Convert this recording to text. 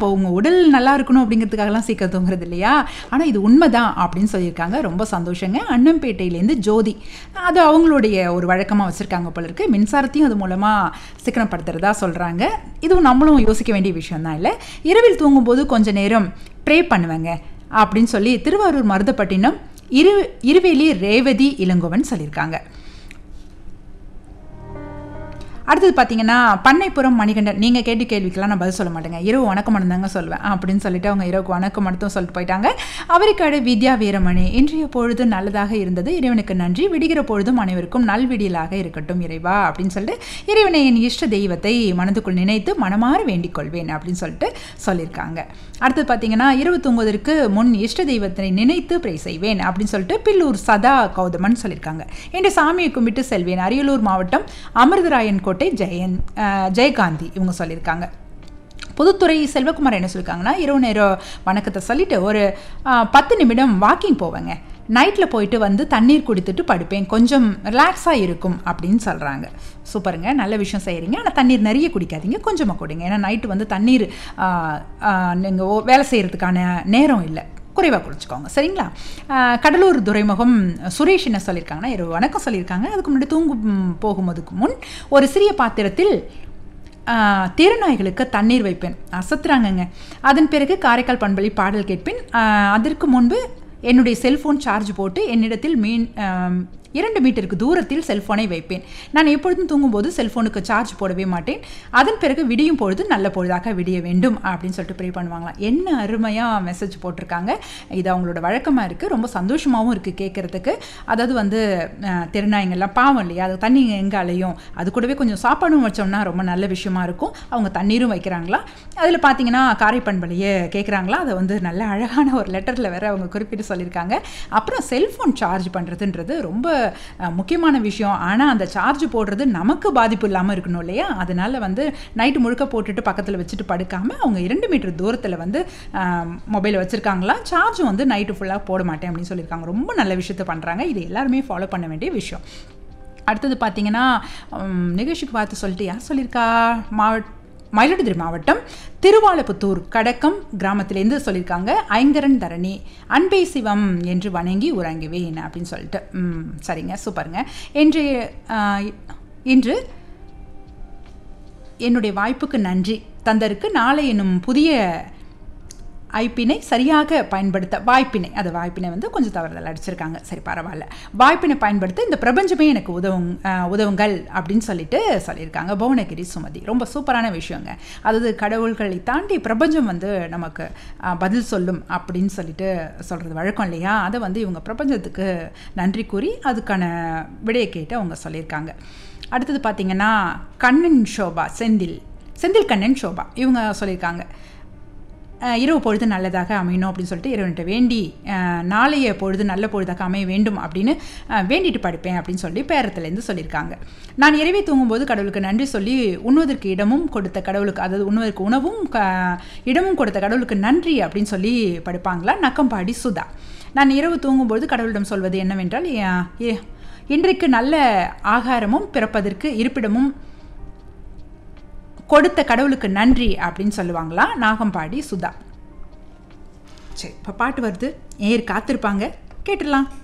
அப்போ உங்க உடல் நல்லா இருக்கணும் அப்படிங்கிறதுக்காகலாம் சீக்கிரம் தூங்குறது இல்லையா ஆனால் இது உண்மைதான் அப்படின்னு சொல்லியிருக்காங்க ரொம்ப சந்தோஷங்க அன்னம்பேட்டையிலேருந்து ஜோதி அது அவங்களுடைய ஒரு வழக்கமாக வச்சுருக்காங்க போல இருக்கு மின்சாரத்தையும் அது மூலமாக சிக்கனப்படுத்துறதா சொல்கிறாங்க இதுவும் நம்மளும் யோசிக்க வேண்டிய விஷயம் தான் இல்லை இரவில் தூங்கும்போது கொஞ்ச நேரம் ப்ரே பண்ணுவேங்க அப்படின்னு சொல்லி திருவாரூர் மருதப்பட்டினம் இரு இருவேலி ரேவதி இளங்கோவன் சொல்லியிருக்காங்க அடுத்தது பார்த்தீங்கன்னா பண்ணைப்புறம் மணிகண்டன் நீங்கள் கேட்டு கேள்விக்கெல்லாம் நான் பதில் சொல்ல மாட்டேங்க இரவு வணக்கம் மட்டும் தாங்க சொல்லுவேன் அப்படின்னு சொல்லிட்டு அவங்க இரவுக்கு வணக்கம் மட்டும் சொல்லிட்டு போயிட்டாங்க அவருக்காடு வித்யா வீரமணி இன்றைய பொழுது நல்லதாக இருந்தது இறைவனுக்கு நன்றி விடுகிற பொழுதும் அனைவருக்கும் நல்விடியலாக இருக்கட்டும் இறைவா அப்படின்னு சொல்லிட்டு இறைவனை என் இஷ்ட தெய்வத்தை மனதுக்குள் நினைத்து மனமாற வேண்டிக் கொள்வேன் அப்படின்னு சொல்லிட்டு சொல்லியிருக்காங்க அடுத்தது பார்த்தீங்கன்னா இரவு தூங்குவதற்கு முன் இஷ்ட தெய்வத்தை நினைத்து ப்ரை செய்வேன் அப்படின்னு சொல்லிட்டு பில்லூர் சதா கௌதமன் சொல்லியிருக்காங்க இன்று சாமியை கும்பிட்டு செல்வேன் அரியலூர் மாவட்டம் அமிர்தராயன் கோட்டை ஜெயன் அஹ், ஜெயகாந்தி இவங்க சொல்லியிருக்காங்க புதுத்துறை செல்வகுமார் என்ன சொல்லியிருக்காங்கன்னா இரவு நேரம் வணக்கத்தை சொல்லிட்டு ஒரு அஹ், பத்து நிமிடம் வாக்கிங் போவேங்க நைட்டில் போயிட்டு வந்து தண்ணீர் குடித்துட்டு படுப்பேன் கொஞ்சம் ரிலாக்ஸாக இருக்கும் அப்படின்னு சொல்கிறாங்க சூப்பருங்க நல்ல விஷயம் செய்கிறீங்க ஆனால் தண்ணீர் நிறைய குடிக்காதீங்க கொஞ்சமாக குடிங்க ஏன்னா நைட்டு வந்து தண்ணீர் நீங்கள் வேலை செய்கிறதுக்கான நேரம் இல்லை குறைவாக குடிச்சுக்கோங்க சரிங்களா ஆஹ் கடலூர் துறைமுகம் சுரேஷ் என்ன சொல்லியிருக்காங்கன்னா இரவு வணக்கம் சொல்லியிருக்காங்க அதுக்கு முன்னாடி தூங்கும் போகும்போதுக்கு முன் ஒரு சிறிய பாத்திரத்தில் ஆஹ் தெருநாய்களுக்கு தண்ணீர் வைப்பேன் அசத்துறாங்கங்க அதன் பிறகு காரைக்கால் பண்பலி பாடல் கேட்பேன் ஆஹ் அதற்கு முன்பு என்னுடைய செல்ஃபோன் சார்ஜ் போட்டு என்னிடத்தில் மீன் ஆம், இரண்டு மீட்டருக்கு தூரத்தில் செல்ஃபோனை வைப்பேன் நான் எப்பொழுதும் தூங்கும்போது செல்ஃபோனுக்கு சார்ஜ் போடவே மாட்டேன் அதன் பிறகு விடியும் பொழுது நல்ல பொழுதாக விடிய வேண்டும் அப்படின்னு சொல்லிட்டு ப்ரே பண்ணுவாங்களாம் என்ன அருமையாக மெசேஜ் போட்டிருக்காங்க இது அவங்களோட வழக்கமாக இருக்குது ரொம்ப சந்தோஷமாகவும் இருக்குது கேட்குறதுக்கு அதாவது வந்து அஹ், தெருநாய்ங்கெல்லாம் பாவம் இல்லையா அது தண்ணி எங்கே அலையும் அது கூடவே கொஞ்சம் சாப்பாடும் வச்சோம்னா ரொம்ப நல்ல விஷயமா இருக்கும் அவங்க தண்ணீரும் வைக்கிறாங்களா அதில் பார்த்தீங்கன்னா காரைப்பண்பலையே கேட்குறாங்களா அதை வந்து நல்ல அழகான ஒரு லெட்டரில் வேற அவங்க குறிப்பிட்டு சொல்லியிருக்காங்க அப்புறம் செல்ஃபோன் சார்ஜ் பண்ணுறதுன்றது ரொம்ப அஹ், முக்கியமான விஷயம் ஆனால் அந்த சார்ஜ் போடுறது நமக்கு பாதிப்பு இல்லாமல் இருக்கணும் இல்லையா அதனால வந்து நைட்டு முழுக்க போட்டுட்டு பக்கத்தில் வச்சுட்டு படுக்காமல் அவங்க இரண்டு மீட்டர் தூரத்தில் வந்து மொபைல் வச்சுருக்காங்களா சார்ஜும் வந்து நைட்டு ஃபுல்லாக போட மாட்டேன் அப்படின்னு சொல்லியிருக்காங்க ரொம்ப நல்ல விஷயத்தை பண்ணுறாங்க இது எல்லாருமே ஃபாலோ பண்ண வேண்டிய விஷயம் அடுத்தது பார்த்தீங்கன்னா உம், நிகழ்ச்சிக்கு பார்த்து சொல்லிட்டு யார் சொல்லியிருக்கா மாவட்ட மயிலாடுதுறை மாவட்டம் திருவாலப்புத்தூர் கடக்கம் கிராமத்திலேருந்து சொல்லியிருக்காங்க ஐங்கரன் தரணி அன்பே சிவம் என்று வணங்கி உறங்குவேன் அப்படின்னு சொல்லிட்டு ம், சரிங்க சூப்பருங்க இன்று ஆஹ், இன்று என்னுடைய வாய்ப்புக்கு நன்றி தந்தருக்கு நாளை என்னும் புதிய ஐப்பினை சரியாக பயன்படுத்த வாய்ப்பினை அது வாய்ப்பினை வந்து கொஞ்சம் தவறுதல் அடிச்சிருக்காங்க சரி பரவாயில்ல வாய்ப்பினை பயன்படுத்த இந்த பிரபஞ்சமே எனக்கு உதவும் அஹ், உதவுங்கள் அப்படின்னு சொல்லிட்டு சொல்லியிருக்காங்க புவனகிரி சுமதி ரொம்ப சூப்பரான விஷயங்க அதாவது கடவுள்களை தாண்டி பிரபஞ்சம் வந்து நமக்கு அஹ், பதில் சொல்லும் அப்படின்னு சொல்லிட்டு சொல்கிறது வழக்கம் இல்லையா அதை வந்து இவங்க பிரபஞ்சத்துக்கு நன்றி கூறி அதுக்கான விடையை கேட்டு அவங்க சொல்லியிருக்காங்க அடுத்தது பார்த்தீங்கன்னா கண்ணன் ஷோபா செந்தில் செந்தில் கண்ணன் ஷோபா இவங்க சொல்லியிருக்காங்க அஹ் இரவு பொழுது நல்லதாக அமையணும் அப்படின்னு சொல்லிட்டு இறைவன்கிட்ட வேண்டி அஹ், நாளைய பொழுது நல்ல பொழுதாக அமைய வேண்டும் அப்படின்னு அஹ், வேண்டிட்டு படுப்பேன் அப்படின்னு சொல்லி பேரத்துலேருந்து சொல்லியிருக்காங்க நான் இரவே தூங்கும்போது கடவுளுக்கு நன்றி சொல்லி உண்ணுவதற்கு இடமும் கொடுத்த கடவுளுக்கு அதாவது உண்ணுவதற்கு உணவும் க இடமும் கொடுத்த கடவுளுக்கு நன்றி அப்படின்னு சொல்லி படுப்பாங்களா நக்கம்பாடி சுதா நான் இரவு தூங்கும்போது கடவுளிடம் சொல்வது என்னவென்றால் அஹ், ஏ- இன்றைக்கு நல்ல ஆகாரமும் பிறப்பதற்கு இருப்பிடமும் கொடுத்த கடவுளுக்கு நன்றி அப்படின்னு சொல்லுவாங்களா நாகம்பாடி சுதா சரி இப்போ பாட்டு வருது ஏர் காத்திருப்பாங்க கேட்டுடலாம்